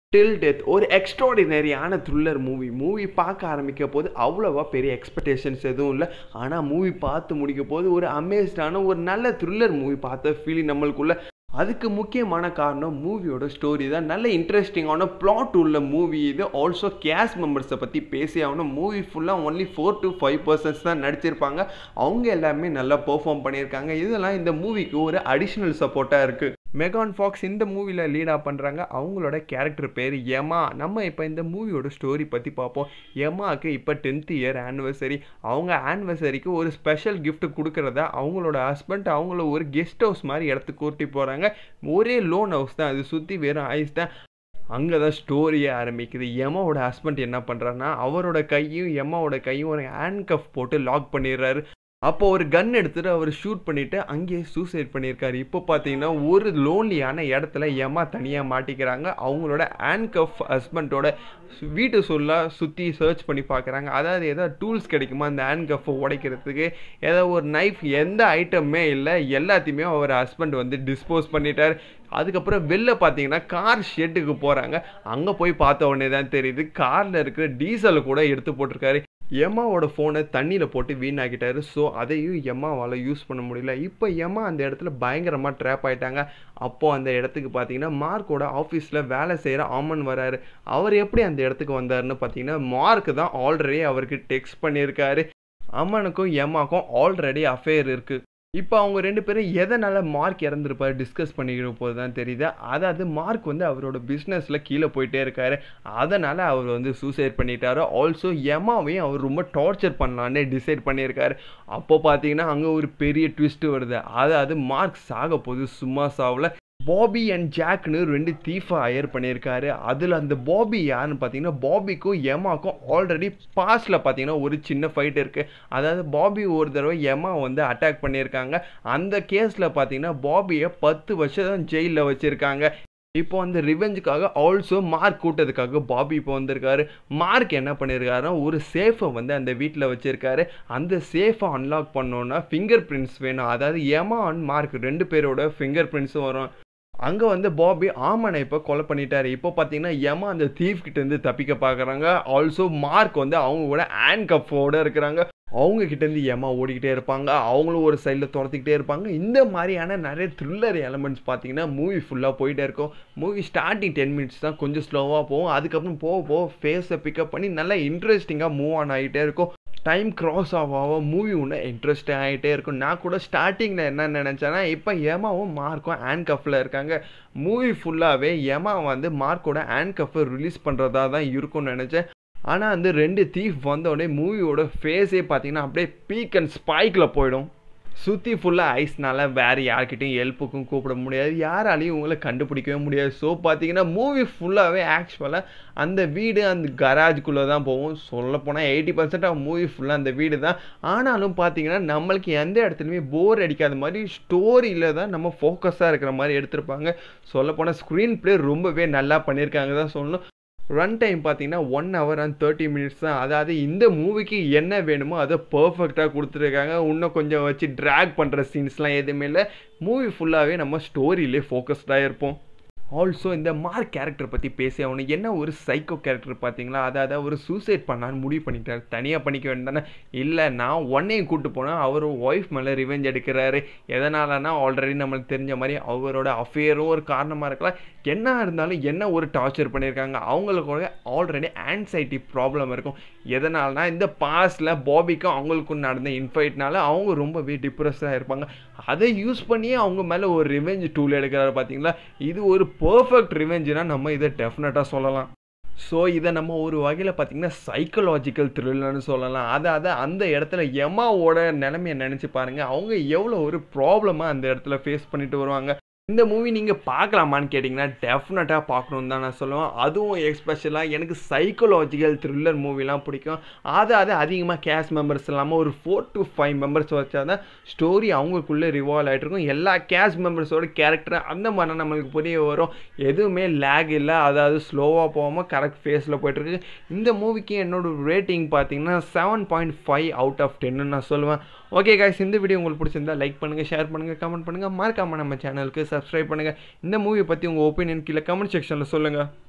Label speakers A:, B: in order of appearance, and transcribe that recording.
A: டில் death ஒரு எக்ஸ்ட்ராடினரியான thriller movie movie பார்க்க ஆரம்பிக்க போது அவ்வளோவா பெரிய எக்ஸ்பெக்டேஷன்ஸ் எதுவும் இல்லை ஆனால் மூவி பார்த்து முடிக்க போது ஒரு அமேஸ்டான ஒரு நல்ல த்ரில்லர் மூவி பார்த்த ஃபீலிங் நம்மளுக்குள்ள அதுக்கு முக்கியமான காரணம் மூவியோட ஸ்டோரி தான் நல்ல இன்ட்ரெஸ்டிங்கான பிளாட் உள்ள மூவி இது ஆல்சோ கேஸ் மெம்பர்ஸை பற்றி பேசி ஆகணும் மூவி ஃபுல்லாக only four to five persons தான் நடிச்சிருப்பாங்க அவங்க எல்லாமே நல்லா பெர்ஃபார்ம் பண்ணியிருக்காங்க இதெல்லாம் இந்த மூவிக்கு ஒரு அடிஷ்னல் சப்போர்ட்டாக இருக்குது மெகான் ஃபாக்ஸ் இந்த மூவியில் லீடாக பண்ணுறாங்க அவங்களோட கேரக்டர் பேர் யமா நம்ம இப்போ இந்த மூவியோட ஸ்டோரி பற்றி பார்ப்போம் யமாவுக்கு இப்போ டென்த் இயர் ஆனிவர்சரி அவங்க ஆனிவர்சரிக்கு ஒரு ஸ்பெஷல் gift கொடுக்குறத அவங்களோட ஹஸ்பண்ட் அவங்கள ஒரு கெஸ்ட் ஹவுஸ் மாதிரி இடத்துக்கு கூட்டி போகிறாங்க ஒரே லோன் ஹவுஸ் தான் அது சுற்றி வெறும் ஐஸ் தான் அங்கே தான் ஸ்டோரியே ஆரம்பிக்குது எம்மாவோட ஹஸ்பண்ட் என்ன பண்ணுறாருன்னா அவரோட கையும் எம்மாவோட கையும் ஒரு ஹேண்ட் கஃப் போட்டு லாக் பண்ணிடுறாரு அப்போ ஒரு கன் எடுத்துட்டு அவர் ஷூட் பண்ணிட்டு அங்கேயே சூசைட் பண்ணியிருக்காரு இப்போ பார்த்தீங்கன்னா ஒரு லோன்லியான இடத்துல எம்மா தனியாக மாட்டிக்கிறாங்க அவங்களோட ஹேண்ட் கஃப் ஹஸ்பண்டோட வீட்டு சொல்ல சுற்றி சர்ச் பண்ணி பார்க்குறாங்க அதாவது ஏதாவது டூல்ஸ் கிடைக்குமா அந்த ஹேண்ட் கஃப்பை உடைக்கிறதுக்கு ஏதாவது ஒரு நைஃப் எந்த ஐட்டமே இல்லை எல்லாத்தையுமே அவர் ஹஸ்பண்ட் வந்து டிஸ்போஸ் பண்ணிட்டார் அதுக்கப்புறம் வெளில பார்த்தீங்கன்னா கார் ஷெட்டுக்கு போகிறாங்க அங்கே போய் பார்த்த உடனே தான் தெரியுது காரில் இருக்கிற டீசலை கூட எடுத்து போட்டிருக்காரு எம்மாவோட ஃபோனை தண்ணியில் போட்டு வீணாக்கிட்டாரு ஸோ அதையும் எம்மாவால் யூஸ் பண்ண முடியல இப்போ எம்மா அந்த இடத்துல பயங்கரமாக ட்ராப் ஆயிட்டாங்க அப்போது அந்த இடத்துக்கு பார்த்தீங்கன்னா மார்க்கோட ஆஃபீஸில் வேலை செய்கிற ஆமன் வராரு அவர் எப்படி அந்த இடத்துக்கு வந்தாருன்னு பார்த்தீங்கன்னா மார்க் தான் ஆல்ரெடி அவருக்கு டெக்ஸ்ட் பண்ணியிருக்காரு அம்மனுக்கும் எம்மாக்கும் ஆல்ரெடி அஃபேர் இருக்குது இப்போ அவங்க ரெண்டு பேரும் எதனால் மார்க் இறந்துருப்பாரு டிஸ்கஸ் பண்ணிக்கிற போது தான் தெரியுது அதாவது மார்க் வந்து அவரோட பிஸ்னஸில் கீழே போயிட்டே இருக்காரு அதனால் அவர் வந்து சூசைட் பண்ணிட்டாரு ஆல்சோ எமாவையும் அவர் ரொம்ப டார்ச்சர் பண்ணலான்னு டிசைட் பண்ணியிருக்காரு அப்போ பார்த்தீங்கன்னா அங்கே ஒரு பெரிய ட்விஸ்ட்டு வருது அதாவது மார்க் சாக போது சும்மா சாவில் பாபி அண்ட் ஜாக்னு ரெண்டு தீஃபை ஹயர் பண்ணியிருக்காரு அதில் அந்த பாபி யாருன்னு பார்த்தீங்கன்னா பாபிக்கும் எமாக்கும் ஆல்ரெடி பாஸ்டில் பார்த்தீங்கன்னா ஒரு சின்ன ஃபைட் இருக்குது அதாவது பாபி ஒரு தடவை எமா வந்து அட்டாக் பண்ணியிருக்காங்க அந்த கேஸில் பார்த்தீங்கன்னா பாபியை பத்து வருஷம் ஜெயிலில் வச்சுருக்காங்க இப்போ அந்த ரிவெஞ்சுக்காக ஆல்சோ மார்க் கூட்டதுக்காக பாபி இப்போ வந்திருக்காரு மார்க் என்ன பண்ணியிருக்காருன்னா ஒரு சேஃபை வந்து அந்த வீட்டில் வச்சுருக்காரு அந்த சேஃபை அன்லாக் பண்ணோன்னா ஃபிங்கர் பிரிண்ட்ஸ் வேணும் அதாவது எமா அண்ட் மார்க் ரெண்டு பேரோட ஃபிங்கர் பிரிண்ட்ஸும் வரும் அங்கே வந்து பாபி ஆமனை இப்போ கொலை பண்ணிட்டாரு இப்போ பார்த்தீங்கன்னா எமா அந்த தீஃப் கிட்டேருந்து தப்பிக்க பார்க்குறாங்க ஆல்சோ மார்க் வந்து அவங்க கூட ஹேண்ட் கப்போட இருக்கிறாங்க அவங்க கிட்டேருந்து ஏமா ஓடிக்கிட்டே இருப்பாங்க அவங்களும் ஒரு சைடில் துரத்திக்கிட்டே இருப்பாங்க இந்த மாதிரியான நிறைய த்ரில்லர் எலமெண்ட்ஸ் பார்த்தீங்கன்னா மூவி ஃபுல்லாக போயிட்டே இருக்கும் மூவி ஸ்டார்டிங் டென் மினிட்ஸ் தான் கொஞ்சம் ஸ்லோவாக போகும் அதுக்கப்புறம் போக போக ஃபேஸை பிக்கப் பண்ணி நல்லா இன்ட்ரெஸ்டிங்காக மூவ் ஆன் ஆகிட்டே இருக்கும் டைம் க்ராஸ் ஆக ஆக மூவி ஒன்று இன்ட்ரெஸ்ட் ஆகிட்டே இருக்கும் நான் கூட ஸ்டார்டிங்கில் என்ன நினச்சேன்னா இப்போ ஏமாவும் மார்க்கும் ஹேண்ட் கஃப்பில் இருக்காங்க மூவி ஃபுல்லாகவே ஏமா வந்து மார்க்கோட ஹேண்ட் கஃப்பை ரிலீஸ் பண்ணுறதா தான் இருக்கும்னு நினச்சேன் ஆனால் அந்த ரெண்டு தீஃப் வந்தோடனே மூவியோட ஃபேஸே பார்த்தீங்கன்னா அப்படியே பீக் அண்ட் ஸ்பைக்கில் போயிடும் சுற்றி ஃபுல்லாக ஐஸ்னால வேறு யார்கிட்டையும் ஹெல்ப்புக்கும் கூப்பிட முடியாது யாராலையும் உங்களை கண்டுபிடிக்கவே முடியாது ஸோ பார்த்தீங்கன்னா மூவி ஃபுல்லாகவே ஆக்சுவலாக அந்த வீடு அந்த கராஜுக்குள்ளே தான் போகும் சொல்லப்போனால் எயிட்டி பர்சன்ட் ஆஃப் மூவி ஃபுல்லாக அந்த வீடு தான் ஆனாலும் பார்த்தீங்கன்னா நம்மளுக்கு எந்த இடத்துலையுமே போர் அடிக்காத மாதிரி ஸ்டோரியில் தான் நம்ம ஃபோக்கஸாக இருக்கிற மாதிரி எடுத்திருப்பாங்க சொல்லப்போனால் ஸ்க்ரீன் ப்ளே ரொம்பவே நல்லா பண்ணியிருக்காங்க தான் சொல்லணும் ரன் டைம் பார்த்தீங்கன்னா one hour and thirty minutes தான் அதாவது இந்த மூவிக்கு என்ன வேணுமோ அதை பர்ஃபெக்டாக கொடுத்துருக்காங்க இன்னும் கொஞ்சம் வச்சு ட்ராக் பண்ணுற சீன்ஸ்லாம் எதுவுமே இல்லை மூவி ஃபுல்லாகவே நம்ம ஸ்டோரியிலே ஃபோக்கஸ்டாக இருப்போம் ஆல்சோ இந்த மார்க் கேரக்டர் பற்றி பேசி அவனுக்கு என்ன ஒரு சைக்கோ கேரக்டர் பார்த்தீங்களா அதாவது அவர் சூசைட் பண்ணான்னு முடிவு பண்ணிட்டார் தனியாக பண்ணிக்க வேண்டானே இல்லை நான் ஒன்னையும் கூப்பிட்டு போனால் அவர் ஒய்ஃப் மேலே ரிவெஞ்ச் எடுக்கிறாரு எதனாலனா ஆல்ரெடி நம்மளுக்கு தெரிஞ்ச மாதிரி அவரோட அஃபேரும் ஒரு காரணமாக இருக்கலாம் என்ன இருந்தாலும் என்ன ஒரு டார்ச்சர் பண்ணியிருக்காங்க அவங்களுக்கு ஆல்ரெடி ஆன்சைட்டி ப்ராப்ளம் இருக்கும் எதனாலனா இந்த பாஸ்டில் பாபிக்கும் அவங்களுக்கும் நடந்த இன்ஃபைட்னால அவங்க ரொம்பவே டிப்ரெஸ்டாக இருப்பாங்க அதை யூஸ் பண்ணியே அவங்க மேலே ஒரு ரிவெஞ்ச் டூல் எடுக்கிறாரு பார்த்தீங்களா இது ஒரு பர்ஃபெக்ட் ரிவெஞ்சுனா நம்ம இதை டெஃபினட்டாக சொல்லலாம் ஸோ இதை நம்ம ஒரு வகையில் பார்த்திங்கன்னா சைக்கலாஜிக்கல் த்ரில்லர்னு சொல்லலாம் அதாவது அந்த இடத்துல எமாவோட நிலைமையை நினச்சி பாருங்கள் அவங்க எவ்வளோ ஒரு ப்ராப்ளமாக அந்த இடத்துல ஃபேஸ் பண்ணிட்டு வருவாங்க இந்த மூவி நீங்கள் பார்க்கலாமான்னு கேட்டிங்கன்னா டெஃபினட்டாக பார்க்கணுன்னு தான் நான் சொல்லுவேன் அதுவும் எக்ஸ்பெஷலாக எனக்கு சைக்கலாஜிக்கல் த்ரில்லர் மூவிலாம் பிடிக்கும் அது அது அதிகமாக கேஸ் மெம்பர்ஸ் இல்லாமல் ஒரு ஃபோர் டு ஃபைவ் மெம்பர்ஸ் வச்சா தான் ஸ்டோரி அவங்களுக்குள்ளே ரிவால்வ் ஆகிட்டு இருக்கும் எல்லா கேஸ் மெம்பர்ஸோட கேரக்டர் அந்த மாதிரி நம்மளுக்கு புரிய வரும் எதுவுமே லேக் இல்லை அதாவது ஸ்லோவாக போகாமல் கரெக்ட் ஃபேஸில் போயிட்டுருக்கு இந்த மூவிக்கு என்னோட ரேட்டிங் பார்த்தீங்கன்னா seven point five out of டென்னு நான் சொல்லுவேன் ஓகே காய்ஸ் இந்த வீடியோ உங்களுக்கு பிடிச்சிருந்தா லைக் பண்ணுங்கள் ஷேர் பண்ணுங்கள் கமெண்ட் பண்ணுங்கள் மறக்காமல் நம்ம சேனலுக்கு சப்ஸ்கிரைப் பண்ணுங்கள் இந்த மூவி பற்றி உங்கள் ஒப்பீனியன் கீழே கமெண்ட் செக்ஷனில் சொல்லுங்கள்